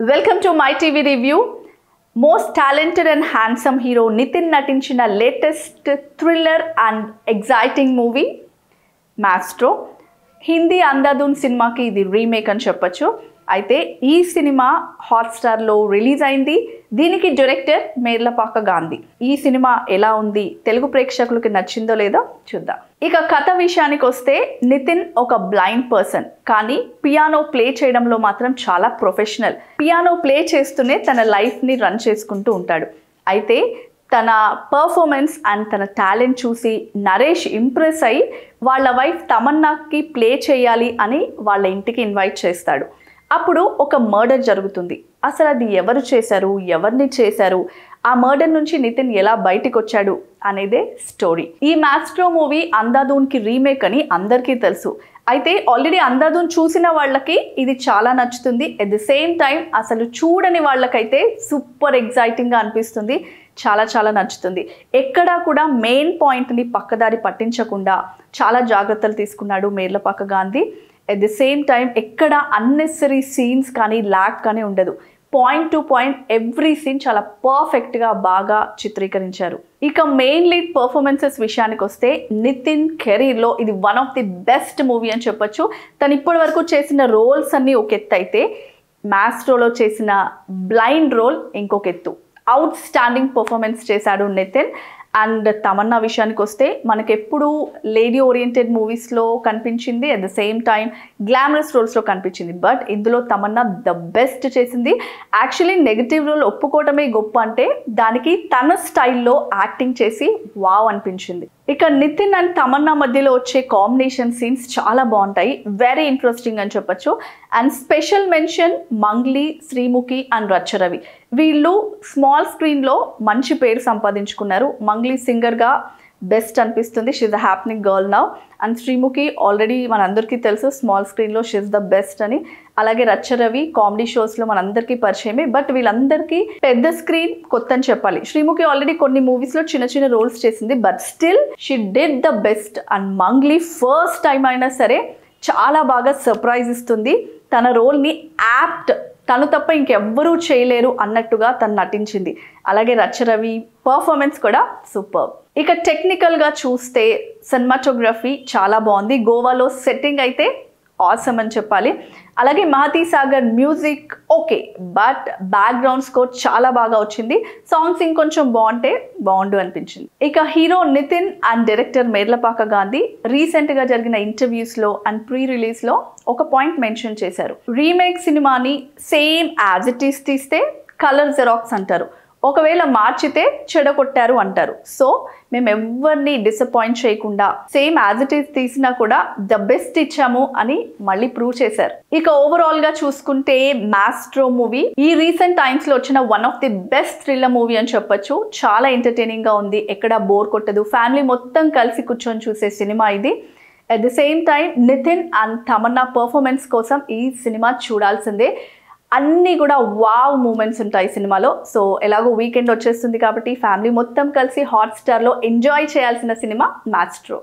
welcome to my TV review most talented and handsome hero Nithin నటించిన latest thriller and exciting movie Maestro Hindi Andhadhun సినిమాకి ఇది remake అని చెప్పొచ్చు అయితే ఈ సినిమా హాట్స్టార్లో రిలీజ్ అయింది దీనికి డైరెక్టర్ మేర్లపాక గాంధీ ఈ సినిమా ఎలా ఉంది తెలుగు ప్రేక్షకులకి నచ్చిందో లేదో చూద్దాం ఇక కథ విషయానికి వస్తే నితిన్ ఒక బ్లైండ్ పర్సన్ కానీ పియానో ప్లే చేయడంలో మాత్రం చాలా ప్రొఫెషనల్ పియానో ప్లే చేస్తూనే తన లైఫ్ని రన్ చేసుకుంటూ ఉంటాడు అయితే తన పర్ఫార్మెన్స్ అండ్ తన టాలెంట్ చూసి నరేష్ ఇంప్రెస్ అయ్యి వాళ్ళ వైఫ్ తమన్నాకి ప్లే చేయాలి అని వాళ్ళ ఇంటికి ఇన్వైట్ చేస్తాడు అప్పుడు ఒక మర్డర్ జరుగుతుంది అసలు అది ఎవరు చేశారు ఎవరిని చేశారు ఆ మర్డర్ నుంచి నితిన్ ఎలా బయటికి వచ్చాడు అనేదే స్టోరీ ఈ మాస్ట్రో మూవీ అందాదూన్కి రీమేక్ అని అందరికీ తెలుసు అయితే ఆల్రెడీ అందాదూన్ చూసిన వాళ్ళకి ఇది చాలా నచ్చుతుంది ఎట్ ది సేమ్ టైం అసలు చూడని వాళ్ళకైతే సూపర్ ఎగ్జైటింగ్గా అనిపిస్తుంది చాలా చాలా నచ్చుతుంది ఎక్కడా కూడా మెయిన్ పాయింట్ని పక్కదారి పట్టించకుండా చాలా జాగ్రత్తలు తీసుకున్నాడు Merlapaka Gandhi at the same time ఎక్కడ అన్నెసరీ సీన్స్ కానీ ల్యాక్ కానీ ఉండదు point to point every scene చాలా పర్ఫెక్ట్గా బాగా చిత్రీకరించారు ఇక మెయిన్ లీడ్ పర్ఫార్మెన్సెస్ విషయానికి వస్తే నితిన్ కెరీర్లో ఇది one of the best movie అని చెప్పొచ్చు తను ఇప్పటి వరకు చేసిన రోల్స్ అన్నీ ఒక ఎత్తు అయితే మ్యాస్ట్రోలో చేసిన బ్లైండ్ రోల్ ఇంకొక ఎత్తు అవుట్ స్టాండింగ్ పర్ఫార్మెన్స్ చేశాడు నితిన్ అండ్ తమన్నా విషయానికి వస్తే మనకి ఎప్పుడు లేడీ ఓరియంటెడ్ మూవీస్లో కనిపించింది at the same time glamorous రోల్స్లో కనిపించింది బట్ ఇందులో తమన్నా ద బెస్ట్ చేసింది యాక్చువల్లీ నెగిటివ్ రోల్ ఒప్పుకోవటమే గొప్ప అంటే దానికి తన స్టైల్లో యాక్టింగ్ చేసి వావ్ అనిపించింది ఇక నితిన్ అండ్ తమన్నా మధ్యలో వచ్చే కాంబినేషన్ సీన్స్ చాలా బాగుంటాయి వెరీ ఇంట్రెస్టింగ్ అని చెప్పొచ్చు and special mention Mangli Sreemukhi and Rachcha Ravi వీళ్ళు స్మాల్ స్క్రీన్లో మంచి పేరు సంపాదించుకున్నారు మంగ్లీ సింగర్గా బెస్ట్ అనిపిస్తుంది she's the happening girl now and Sreemukhi already మనందరికీ తెలుసు స్మాల్ స్క్రీన్లో షీజ్ ద బెస్ట్ అని అలాగే రచ్చరవి కామెడీ షోస్లో మనందరికీ పరిచయమే బట్ వీళ్ళందరికీ పెద్ద స్క్రీన్ కొత్త అని చెప్పాలి శ్రీముఖి ఆల్రెడీ కొన్ని మూవీస్లో చిన్న చిన్న రోల్స్ చేసింది but still she did the best and Mangli first time అయినా సరే చాలా బాగా సర్ప్రైజ్ ఇస్తుంది తన రోల్ని యాప్ట్ తను తప్ప ఇంకెవ్వరూ చేయలేరు అన్నట్టుగా తను నటించింది అలాగే రచ్చరవి పర్ఫార్మెన్స్ కూడా సూపర్ ఇక టెక్నికల్గా చూస్తే సినిమాటోగ్రఫీ చాలా బాగుంది గోవాలో సెట్టింగ్ అయితే ఆసమ్ అని చెప్పాలి అలాగే Mahati Sagar music okay but background score చాలా బాగా వచ్చింది సాంగ్స్ ఇంకొంచెం బాగుంటే బాగుండు అనిపించింది ఇక hero Nithin and director Merlapaka Gandhi రీసెంట్గా జరిగిన ఇంటర్వ్యూస్లో అండ్ ప్రీ రిలీజ్లో ఒక పాయింట్ మెన్షన్ చేశారు రీమేక్ సినిమాని సేమ్ యాజ్ ఇట్ ఈస్ తీస్తే కలర్ జెరాక్స్ అంటారు ఒకవేళ మార్చితే చెడగొట్టారు అంటారు సో మేము ఎవరిని డిసప్పాయింట్ చేయకుండా సేమ్ యాజ్ ఇట్ ఈస్ తీసినా కూడా ద బెస్ట్ ఇచ్చాము అని మళ్ళీ ప్రూవ్ చేశారు ఇక ఓవరాల్ గా చూసుకుంటే మాస్ట్రో మూవీ ఈ రీసెంట్ టైమ్స్ లో వచ్చిన one of the best thriller movie అని చెప్పొచ్చు చాలా ఎంటర్టైనింగ్ గా ఉంది ఎక్కడ బోర్ కొట్టదు ఫ్యామిలీ మొత్తం కలిసి కూర్చొని చూసే సినిమా ఇది at the same time Nithin and Tamannaah performance కోసం ఈ సినిమా చూడాల్సిందే అన్నీ కూడా వావ్ మూమెంట్స్ ఉంటాయి సినిమాలో సో ఎలాగో వీకెండ్ వచ్చేస్తుంది కాబట్టి ఫ్యామిలీ మొత్తం కలిసి హాట్స్టార్లో ఎంజాయ్ చేయాల్సిన సినిమా మాస్ట్రో